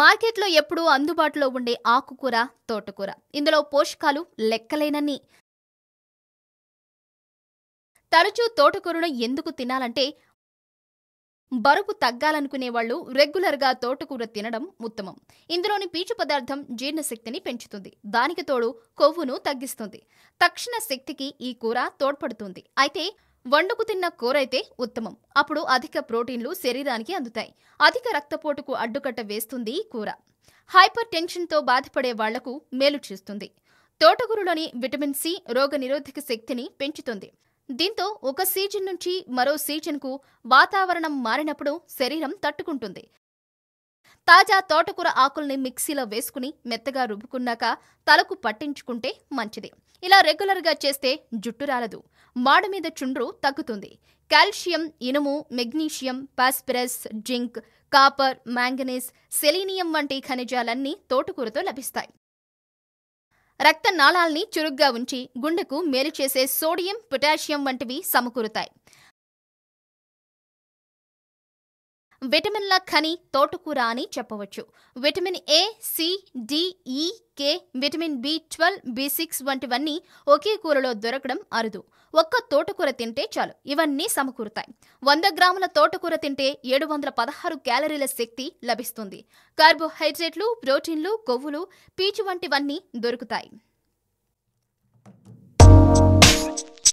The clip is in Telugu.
మార్కెట్లో ఎప్పుడూ అందుబాటులో ఉండే ఆకుకూర తోటకూర ఇందులో పోషకాలు లెక్కలేనన్ని తరచూ తోటకూరను ఎందుకు తినాలంటే బరువు తగ్గాలనుకునే వాళ్ళు రెగ్యులర్గా తోటకూర తినడం ఉత్తమం ఇందులోని పీచు పదార్థం జీర్ణశక్తిని పెంచుతుంది దానికి తోడు కొవ్వును తగ్గిస్తుంది తక్షణ శక్తికి ఈ కూర తోడ్పడుతుంది అయితే వండుకు తిన్న కూర అయితే ఉత్తమం అప్పుడు అధిక ప్రోటీన్లు శరీరానికి అందుతాయి అధిక రక్తపోటుకు అడ్డుకట్ట వేస్తుంది ఈ కూర హైపర్ టెన్షన్తో బాధపడే వాళ్లకు మేలు చేస్తుంది తోటకూరలోని విటమిన్ సి రోగ నిరోధక శక్తిని పెంచుతుంది దీంతో ఒక సీజన్ నుంచి మరో సీజన్కు వాతావరణం మారినప్పుడు శరీరం తట్టుకుంటుంది తాజా తోటకూర ఆకుల్ని మిక్సీలో వేసుకుని మెత్తగా రుబ్బుకున్నాక తలకు పట్టించుకుంటే మంచిది ఇలా రెగ్యులర్గా చేస్తే జుట్టు రాలదు మాడ మీద చుండ్రు తగ్గుతుంది కాల్షియం ఇనుము magnesium phosphorus zinc copper manganese selenium వంటి ఖనిజాలన్నీ తోటకూరతో లభిస్తాయి రక్త నాళాల్ని చురుగ్గా ఉంచి గుండెకు మేలు చేసే సోడియం పొటాషియం వంటివి సమకూరుతాయి విటమిన్ల ఖని తోటకూర అని చెప్పవచ్చు vitamin A C D E K vitamin B twelve B six వంటివన్నీ ఒకే కూరలో దొరకడం అరుదు ఒక్క తోటకూర తింటే చాలు ఇవన్నీ సమకూరుతాయి వంద గ్రాముల తోటకూర తింటే ఏడు వందల పదహారు క్యాలరీల శక్తి లభిస్తుంది కార్బోహైడ్రేట్లు ప్రోటీన్లు కొవ్వులు పీచు వంటివన్నీ దొరుకుతాయి